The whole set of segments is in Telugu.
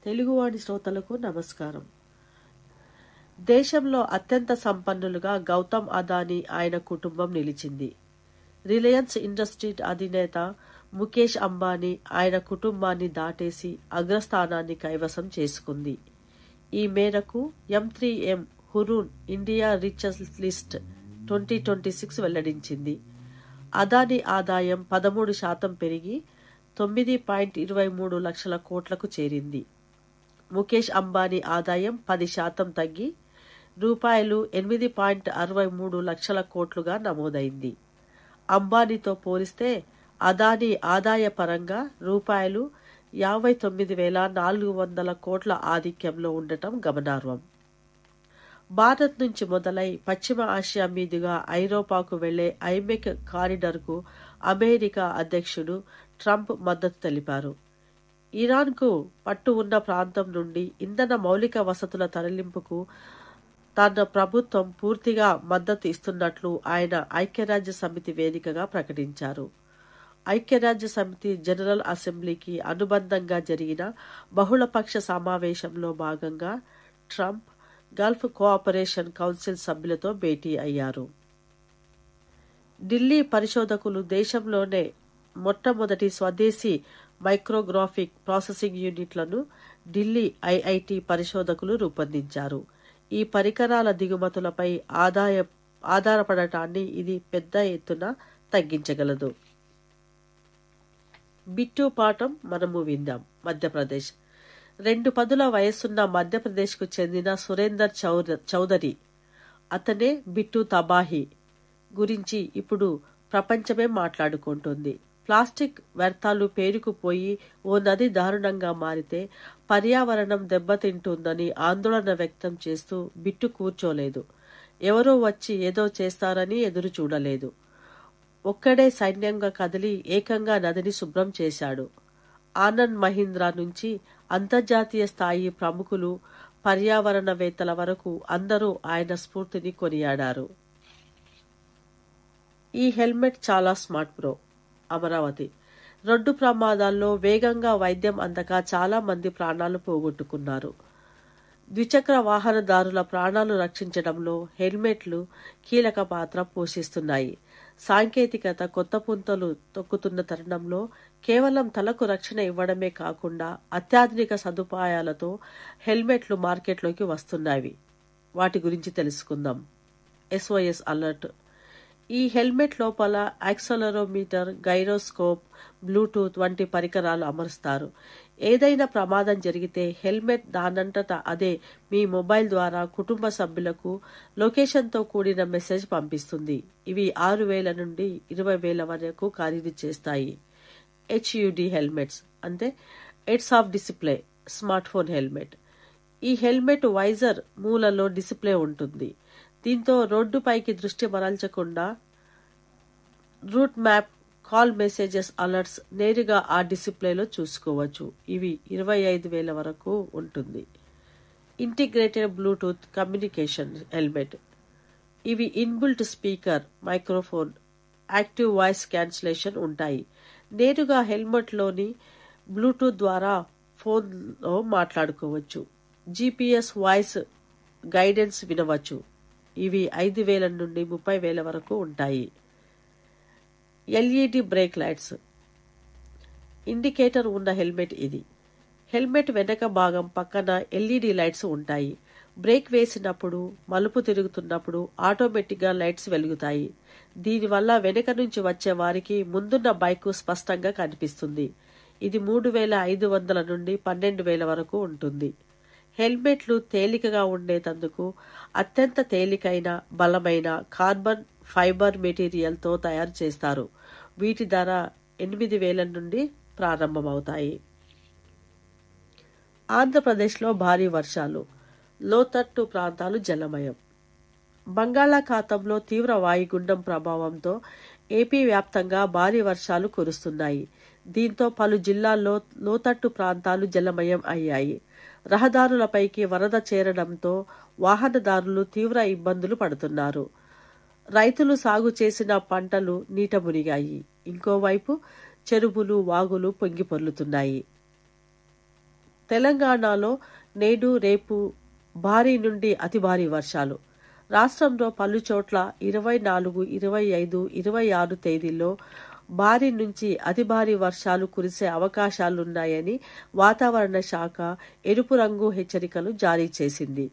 తెలుగువాణి శ్రోతలకు నమస్కారం దేశంలో అత్యంత సంపన్నులుగా గౌతమ్ అదానీ ఆయన కుటుంబం నిలిచింది రిలయన్స్ ఇండస్ట్రీ అధినేత ముఖేష్ అంబానీ ఆయన కుటుంబాన్ని దాటేసి అగ్రస్థానాన్ని కైవసం చేసుకుంది ఈ మేరకు M three M Hurun India richest list twenty twenty six వెల్లడించింది అదానీ ఆదాయం పదమూడు శాతం పెరిగి తొమ్మిది పాయింట్ ఇరవై మూడు లక్షల కోట్లకు చేరింది ముఖేష్ అంబానీ ఆదాయం పది శాతం తగ్గి రూపాయలు ఎనిమిది పాయింట్ అరవై మూడు లక్షల కోట్లుగా నమోదైంది అంబానీతో పోలిస్తే అదానీ ఆదాయ పరంగా రూపాయలు యాభై తొమ్మిది వేల నాలుగు వందల కోట్ల ఆధిక్యంలో ఉండటం గమనార్హం భారత్ నుంచి మొదలై పశ్చిమ ఆసియా మీదుగా ఐరోపాకు వెళ్లే ఐమెక్ కారిడర్కు అమెరికా అధ్యక్షుడు ట్రంప్ మద్దతు తెలిపారు ఇరాన్కు పట్టు ఉన్న ప్రాంతం నుండి ఇంధన మౌలిక వసతుల తరలింపుకు తన ప్రభుత్వం పూర్తిగా మద్దతు ఇస్తున్నట్లు ఆయన ఐక్యరాజ్య సమితి వేదికగా ప్రకటించారు ఐక్యరాజ్య సమితి జనరల్ అసెంబ్లీకి అనుబంధంగా జరిగిన బహుళపక్ష సమావేశంలో భాగంగా ట్రంప్ గల్ఫ్ కోఆపరేషన్ కౌన్సిల్ సభ్యులతో భేటీ అయ్యారు ఢిల్లీ పరిశోధకులు దేశంలోనే మొట్టమొదటి స్వదేశీ మైక్రోగ్రాఫిక్ ప్రాసెసింగ్ యూనిట్లను ఢిల్లీ ఐఐటి పరిశోధకులు రూపొందించారు ఈ పరికరాల దిగుమతులపై ఆదాయ ఆధారపడటాన్ని ఇది పెద్ద ఎత్తున తగ్గించగలదు బిట్టు పాఠం మనము విందాం మధ్యప్రదేశ్ రెండు పదుల వయస్సున్న మధ్యప్రదేశ్కు చెందిన సురేందర్ చౌద చౌదరి అతనే బిట్టు తబాహి గురించి ఇప్పుడు ప్రపంచమే మాట్లాడుకుంటుంది ప్లాస్టిక్ వ్యర్థాలు పేరుకుపోయి ఓ నది దారుణంగా మారితే పర్యావరణం దెబ్బతింటుందని ఆందోళన వ్యక్తం చేస్తూ బిట్టు కూర్చోలేదు ఎవరో వచ్చి ఏదో చేస్తారని ఎదురు చూడలేదు ఒక్కడే సైన్యంగా కదిలి ఏకంగా నదిని శుభ్రం చేశాడు ఆనంద్ మహీంద్రా నుంచి అంతర్జాతీయ స్థాయి ప్రముఖులు పర్యావరణవేత్తల వరకు అందరూ ఆయన స్ఫూర్తిని కొనియాడారు ఈ హెల్మెట్ చాలా స్మార్ట్ ప్రో అమరావతి రోడ్డు ప్రమాదాల్లో వేగంగా వైద్యం అందక చాలా మంది ప్రాణాలు పోగొట్టుకున్నారు ద్విచక్ర వాహనదారుల ప్రాణాలు రక్షించడంలో హెల్మెట్లు కీలక పాత్ర పోషిస్తున్నాయి సాంకేతికత కొత్త పుంతలు తొక్కుతున్న తరుణంలో కేవలం తలకు రక్షణ ఇవ్వడమే కాకుండా అత్యాధునిక సదుపాయాలతో హెల్మెట్లు మార్కెట్లోకి వస్తున్నాయి వాటి గురించి తెలుసుకుందాం ఎస్ఓఎస్ అలర్ట్ ఈ హెల్మెట్ లోపల యాక్సలరోమీటర్ గైరోస్కోప్ బ్లూటూత్ వంటి పరికరాలు అమరుస్తారు ఏదైనా ప్రమాదం జరిగితే హెల్మెట్ దానంతట అదే మీ మొబైల్ ద్వారా కుటుంబ సభ్యులకు లొకేషన్తో కూడిన మెసేజ్ పంపిస్తుంది ఇవి ఆరు వేల నుండి ఇరవై వేల వరకు ఖరీదు చేస్తాయి హెచ్యుడి హెల్మెట్స్ అంటే heads up display smart phone helmet ఈ హెల్మెట్ వైజర్ మూలలో డిస్ప్లే ఉంటుంది దీంతో రోడ్డుపైకి దృష్టి మరల్చకుండా route map call messages alerts నేరుగా ఆ డిస్ప్లేలో చూసుకోవచ్చు ఇవి ఇరవై ఐదు వేల వరకు ఉంటుంది ఇంటిగ్రేటెడ్ బ్లూటూత్ కమ్యూనికేషన్ హెల్మెట్ ఇవి inbuilt speaker microphone active voice cancellation ఉంటాయి నేరుగా హెల్మెట్లోని బ్లూటూత్ ద్వారా ఫోన్లో మాట్లాడుకోవచ్చు జీపీఎస్ వాయిస్ గైడెన్స్ వినవచ్చు ఇవి ఐదు వేల నుండి ముప్పై వేల వరకు ఉంటాయి ఎల్ఈడి బ్రేక్ లైట్స్ ఇండికేటర్ ఉన్న హెల్మెట్ ఇది హెల్మెట్ వెనక భాగం పక్కన ఎల్ఈడి లైట్స్ ఉంటాయి బ్రేక్ వేసినప్పుడు మలుపు తిరుగుతున్నప్పుడు ఆటోమేటిక్గా లైట్స్ వెలుగుతాయి దీనివల్ల వెనక నుంచి వచ్చే వారికి ముందున్న బైక్ స్పష్టంగా కనిపిస్తుంది ఇది మూడు వేల ఐదు వందల నుండి పన్నెండు వేల వరకు ఉంటుంది హెల్మెట్లు తేలికగా ఉండేటందుకు అత్యంత తేలికైన బలమైన కార్బన్ ఫైబర్ మెటీరియల్తో తయారు చేస్తారు వీటి ధర ఎనిమిది వేల నుండి ప్రారంభమవుతాయి ఆంధ్రప్రదేశ్లో భారీ వర్షాలు లోతట్టు ప్రాంతాలు జలమయం బంగాళాఖాతంలో తీవ్ర వాయుగుండం ప్రభావంతో ఏపీ వ్యాప్తంగా భారీ వర్షాలు కురుస్తున్నాయి దీంతో పలు జిల్లాల్లో లోతట్టు ప్రాంతాలు జలమయం అయ్యాయి రహదారులపైకి వరద చేరడంతో వాహనదారులు తీవ్ర ఇబ్బందులు పడుతున్నారు రైతులు సాగు చేసిన పంటలు నీట మునిగాయి ఇంకోవైపు చెరువులు వాగులు పొంగి పొర్లుతున్నాయి తెలంగాణలో నేడు రేపు భారీ నుండి అతి భారీ వర్షాలు రాష్ట్రంలో పలు చోట్ల ఇరవై నాలుగు ఇరవై ఐదు ఇరవై ఆరు తేదీల్లో భారీ నుంచి అతి భారీ వర్షాలు కురిసే అవకాశాలున్నాయని వాతావరణ శాఖ ఎరుపు రంగు హెచ్చరికలు జారీ చేసింది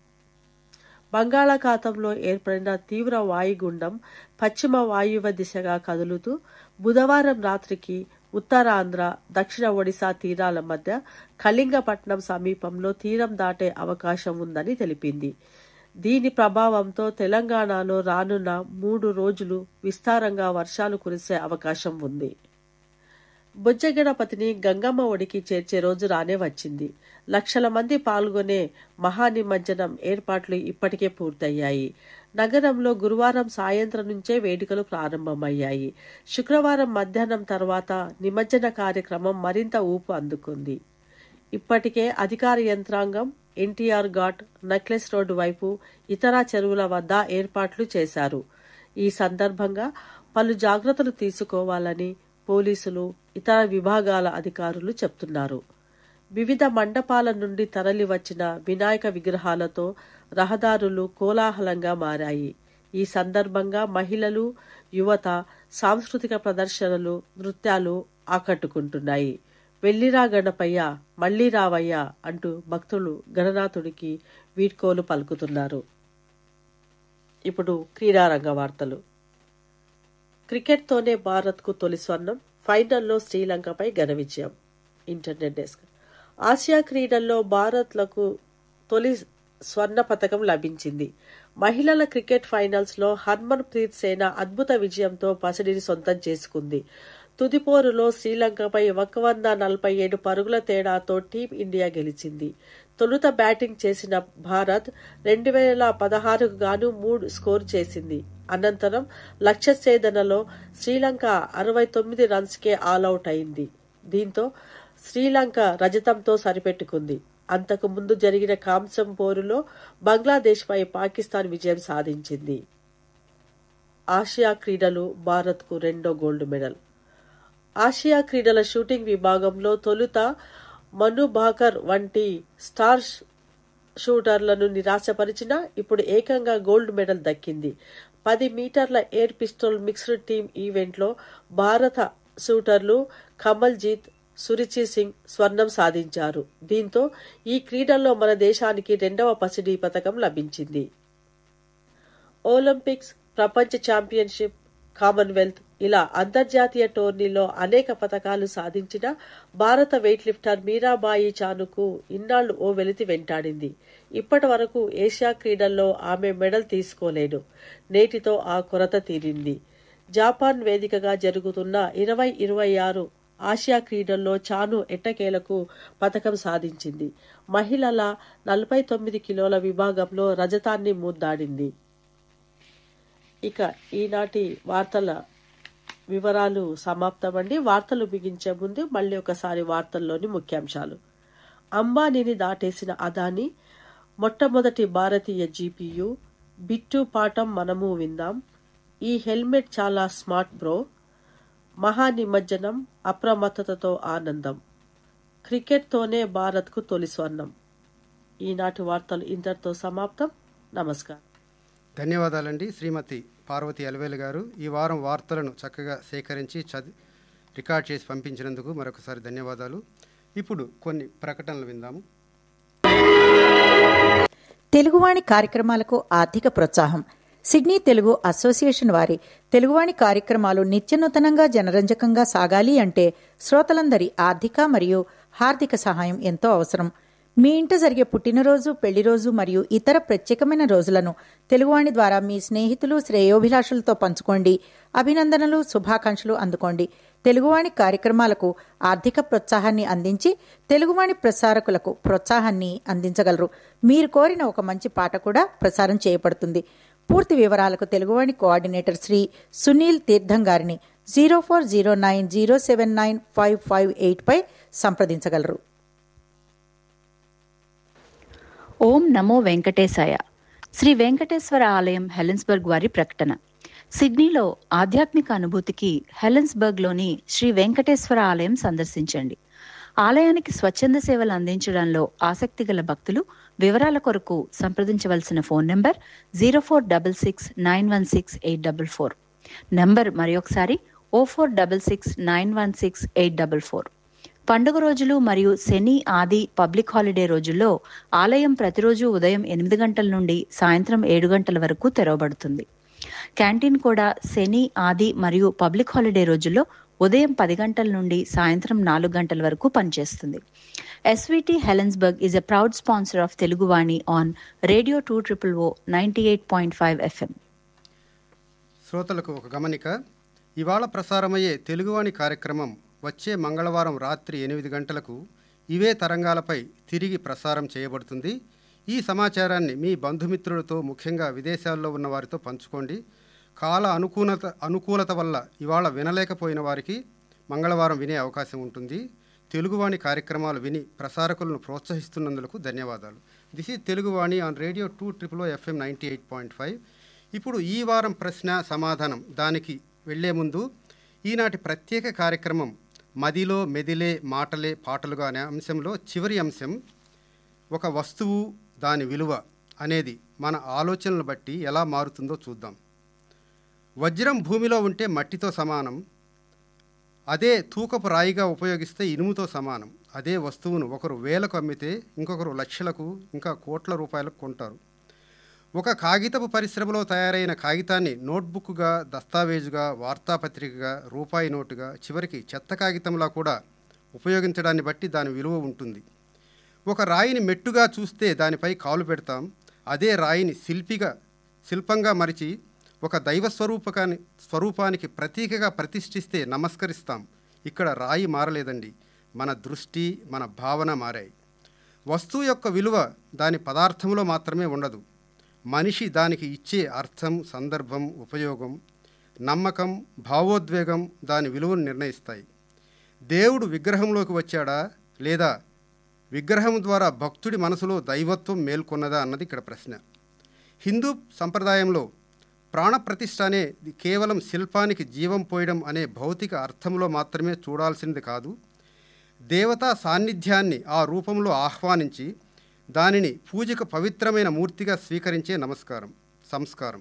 బంగాళాఖాతంలో ఏర్పడిన తీవ్ర వాయుగుండం పశ్చిమ వాయువ్య దిశగా కదులుతూ బుధవారం రాత్రికి ఉత్తరాంధ్ర దక్షిణ ఒడిశా తీరాల మధ్య కళింగపట్నం సమీపంలో తీరం దాటే అవకాశం ఉందని తెలిపింది దీని ప్రభావంతో తెలంగాణలో రానున్న మూడు రోజులు విస్తారంగా వర్షాలు కురిసే అవకాశం ఉంది బుజ్జగణపతిని గంగమ్మ ఒడికి చేర్చే రోజు రానే వచ్చింది లక్షల మంది పాల్గొనే మహానిమజ్జనం ఏర్పాట్లు ఇప్పటికే పూర్తయ్యాయి నగరంలో గురువారం సాయంత్రం నుంచే వేడుకలు ప్రారంభమయ్యాయి శుక్రవారం మధ్యాహ్నం తర్వాత నిమజ్జన కార్యక్రమం మరింత ఊపు అందుకుంది ఇప్పటికే అధికార యంత్రాంగం ఎన్టీఆర్ ఘాట్ నెక్లెస్ రోడ్డు వైపు ఇతర చెరువుల వద్ద ఏర్పాట్లు చేశారు ఈ సందర్భంగా పలు జాగ్రత్తలు తీసుకోవాలని పోలీసులు ఇతర విభాగాల అధికారులు చెప్తున్నారు వివిధ మండపాల నుండి తరలి వచ్చిన వినాయక విగ్రహాలతో రహదారులు కోలాహలంగా మారాయి ఈ సందర్భంగా మహిళలు యువత సాంస్కృతిక ప్రదర్శనలు నృత్యాలు ఆకట్టుకుంటున్నాయి వెళ్ళిరా గణపయ్య మళ్ళీ రావయ్య అంటూ భక్తులు గణనాథుడికి వీడ్కోలు పలుకుతున్నారు ఇప్పుడు క్రీడారంగ వార్తలు క్రికెట్తోనే భారత్కు తొలి స్వర్ణం ఫైనల్లో శ్రీలంకపై ఘన విజయం ఇంటర్నెట్ డెస్క్ ఆసియా క్రీడల్లో భారత్లకు తొలి స్వర్ణ పథకం లభించింది మహిళల క్రికెట్ ఫైనల్స్లో హర్మన్ ప్రీత్ సేన అద్భుత విజయంతో పసిడిని సొంతం చేసుకుంది తుదిపోరులో శ్రీలంకపై ఒక వంద నలభై ఏడు పరుగుల తేడాతో టీం ఇండియా గెలిచింది తొలుత బ్యాటింగ్ చేసిన భారత్ రెండు వేల పదహారుకు గాను మూడు స్కోర్ చేసింది అనంతరం లక్ష్య ఛేదనలో శ్రీలంక అరవై తొమ్మిది రన్స్కే ఆల్అవుట్ అయింది దీంతో శ్రీలంక రజతంతో సరిపెట్టుకుంది అంతకు ముందు జరిగిన కాంసం పోరులో బంగ్లాదేశ్పై పాకిస్తాన్ విజయం సాధించింది ఆసియా క్రీడలు భారత్కు రెండో గోల్డ్ మెడల్ ఆసియా క్రీడల షూటింగ్ విభాగంలో తొలుత మను భాకర్ వంటి స్టార్ షూటర్లను నిరాశపరిచిన ఇప్పుడు ఏకంగా గోల్డ్ మెడల్ దక్కింది పది మీటర్ల ఎయిర్ పిస్టల్ మిక్స్డ్ టీమ్ ఈవెంట్లో భారత షూటర్లు కమల్జీత్ సురుచి సింగ్ స్వర్ణం సాధించారు దీంతో ఈ క్రీడల్లో మన దేశానికి రెండవ పసిడి పథకం లభించింది ఒలింపిక్స్ ప్రపంచ ఛాంపియన్షిప్ కామన్వెల్త్ ఇలా అంతర్జాతీయ టోర్నీలో అనేక పథకాలు సాధించిన భారత వెయిట్ లిఫ్టర్ మీరాబాయి చానుకు ఇన్నాళ్లు ఓ వెలితి వెంటాడింది ఇప్పటి వరకు ఏషియా క్రీడల్లో ఆమె మెడల్ తీసుకోలేదు నేటితో ఆ కొరత తీరింది జపాన్ వేదికగా జరుగుతున్న ఇరవై ఇరవై ఆరు ఆసియా క్రీడల్లో చాను ఎట్టకేలకు పథకం సాధించింది మహిళల నలభై తొమ్మిది కిలోల విభాగంలో రజతాన్ని ముద్దాడింది ఇక ఈనాటి వార్తల వివరాలు సమాప్తమండి వార్తలు బిగించే ముందు మళ్ళీ ఒకసారి వార్తల్లోని ముఖ్యాంశాలు అంబానీని దాటేసిన అదాని మొట్టమొదటి భారతీయ జీపీయు బిట్టు పాఠం మనము విందాం ఈ హెల్మెట్ చాలా స్మార్ట్ బ్రో మహా నిమజ్జనం అప్రమత్తతతో ఆనందం క్రికెట్తోనే భారత్కు తొలి స్వర్ణం ఈనాటి వార్తలు ఇంతటితో సమాప్తం నమస్కారం ధన్యవాదాలండి శ్రీమతి పార్వతి అలవేలు గారు ఈ వారం వార్తలను చక్కగా సేకరించి చదివి రికార్డ్ చేసి పంపించినందుకు మరొకసారి ధన్యవాదాలు ఇప్పుడు కొన్ని ప్రకటనలు విందాము తెలుగువాణి కార్యక్రమాలకు ఆర్థిక ప్రోత్సాహం సిడ్నీ తెలుగు అసోసియేషన్ వారి తెలుగువాణి కార్యక్రమాలు నిత్యనూతనంగా జనరంజకంగా సాగాలి అంటే శ్రోతలందరి ఆర్థిక మరియు హార్దిక సహాయం ఎంతో అవసరం మీ ఇంట జరిగే పుట్టినరోజు పెళ్లిరోజు మరియు ఇతర ప్రత్యేకమైన రోజులను తెలుగువాణి ద్వారా మీ స్నేహితులు శ్రేయోభిలాషులతో పంచుకోండి అభినందనలు శుభాకాంక్షలు అందుకోండి తెలుగువాణి కార్యక్రమాలకు ఆర్థిక ప్రోత్సాహాన్ని అందించి తెలుగువాణి ప్రసారకులకు ప్రోత్సాహాన్ని అందించగలరు మీరు కోరిన ఒక మంచి పాట కూడా ప్రసారం చేయబడుతుంది పూర్తి వివరాలకు తెలుగువాణి కోఆర్డినేటర్ శ్రీ సునీల్ తీర్థం గారిని zero four zero nine zero seven nine five five eight పై సంప్రదించగలరు ఓం నమో వెంకటేశాయ శ్రీ వెంకటేశ్వర ఆలయం హెలెన్స్బర్గ్ వారి ప్రకటన సిడ్నీలో ఆధ్యాత్మిక అనుభూతికి హెలెన్స్బర్గ్లోని శ్రీ వెంకటేశ్వర ఆలయం సందర్శించండి ఆలయానికి స్వచ్ఛంద సేవలు అందించడంలో ఆసక్తి గల భక్తులు వివరాల కొరకు సంప్రదించవలసిన phone number zero four double six nine one six eight double four number మరొకసారి O four double six nine one six eight double four పండుగ రోజులు మరియు శని ఆది పబ్లిక్ హాలిడే రోజుల్లో ఆలయం ప్రతిరోజు ఉదయం ఎనిమిది గంటల నుండి సాయంత్రం ఏడు గంటల వరకు తెరవబడుతుంది క్యాంటీన్ కూడా శని ఆది మరియు పబ్లిక్ హాలిడే రోజుల్లో ఉదయం పది గంటల నుండి సాయంత్రం నాలుగు గంటల వరకు పనిచేస్తుంది SVT Helensburgh is a proud sponsor of Teluguvani on radio two triple O ninety eight point five FM శ్రోతలకు ఒక గమనిక ఇవాళ ప్రసారమయ్యే తెలుగువాణి కార్యక్రమం వచ్చే మంగళవారం రాత్రి ఎనిమిది గంటలకు ఇవే తరంగాలపై తిరిగి ప్రసారం చేయబడుతుంది ఈ సమాచారాన్ని మీ బంధుమిత్రులతో ముఖ్యంగా విదేశాల్లో ఉన్న వారితో పంచుకోండి కాల అనుకూలత అనుకూలత వల్ల ఇవాళ వినలేకపోయిన వారికి మంగళవారం వినే అవకాశం ఉంటుంది తెలుగువాణి కార్యక్రమాలు విని ప్రసారకులను ప్రోత్సహిస్తున్నందుకు ధన్యవాదాలు this is Teluguvani on radio two triple FM ninety eight point five ఇప్పుడు ఈ వారం ప్రశ్న సమాధానం దానికి వెళ్లే ముందు ఈనాటి ప్రత్యేక కార్యక్రమం మదిలో మెదిలే మాటలే పాటలుగా అనే అంశంలో చివరి అంశం ఒక వస్తువు దాని విలువ అనేది మన ఆలోచనలు బట్టి ఎలా మారుతుందో చూద్దాం వజ్రం భూమిలో ఉంటే మట్టితో సమానం అదే తూకపు రాయిగా ఉపయోగిస్తే ఇనుముతో సమానం అదే వస్తువును ఒకరు వేలకు అమ్మితే ఇంకొకరు లక్షలకు ఇంకా కోట్ల రూపాయలకు కొంటారు ఒక కాగితపు పరిశ్రమలో తయారైన కాగితాన్ని నోట్బుక్గా దస్తావేజుగా వార్తాపత్రికగా రూపాయి నోటుగా చివరికి చెత్త కాగితంలా కూడా ఉపయోగించడాన్ని బట్టి దాని విలువ ఉంటుంది ఒక రాయిని మెట్టుగా చూస్తే దానిపై కాలు పెడతాం అదే రాయిని శిల్పిగా శిల్పంగా మరిచి ఒక దైవ స్వరూపకాని స్వరూపానికి ప్రతీకగా ప్రతిష్ఠిస్తే నమస్కరిస్తాం ఇక్కడ రాయి మారలేదండి మన దృష్టి మన భావన మారాయి వస్తువు యొక్క విలువ దాని పదార్థంలో మాత్రమే ఉండదు మనిషి దానికి ఇచ్చే అర్థం సందర్భం ఉపయోగం నమ్మకం భావోద్వేగం దాని విలువను నిర్ణయిస్తాయి దేవుడు విగ్రహంలోకి వచ్చాడా లేదా విగ్రహం ద్వారా భక్తుడి మనసులో దైవత్వం మేల్కొన్నదా అన్నది ఇక్కడ ప్రశ్న హిందూ సంప్రదాయంలో ప్రాణప్రతిష్ఠ అనేది కేవలం శిల్పానికి జీవం పోయడం అనే భౌతిక అర్థంలో మాత్రమే చూడాల్సింది కాదు దేవతా సాన్నిధ్యాన్ని ఆ రూపంలో ఆహ్వానించి దానిని పూజకు పవిత్రమైన మూర్తిగా స్వీకరించే నమస్కారం సంస్కారం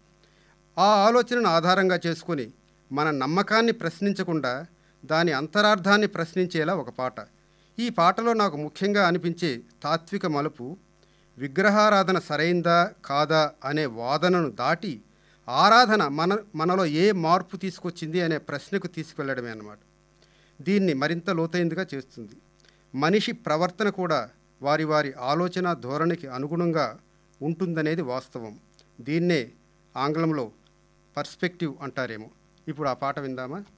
ఆ ఆలోచనను ఆధారంగా చేసుకొని మన నమ్మకాన్ని ప్రశ్నించకుండా దాని అంతరార్థాన్ని ప్రశ్నించేలా ఒక పాట ఈ పాటలో నాకు ముఖ్యంగా అనిపించే తాత్విక మలుపు విగ్రహారాధన సరైందా కాదా అనే వాదనను దాటి ఆరాధన మన మనలో ఏ మార్పు తీసుకొచ్చింది అనే ప్రశ్నకు తీసుకెళ్లడమే అన్నమాట దీన్ని మరింత లోతైందిగా చేస్తుంది మనిషి ప్రవర్తన కూడా వారి వారి ఆలోచన ధోరణికి అనుగుణంగా ఉంటుందనేది వాస్తవం దీన్నే ఆంగ్లంలో పర్స్పెక్టివ్ అంటారేమో ఇప్పుడు ఆ పాట విందామా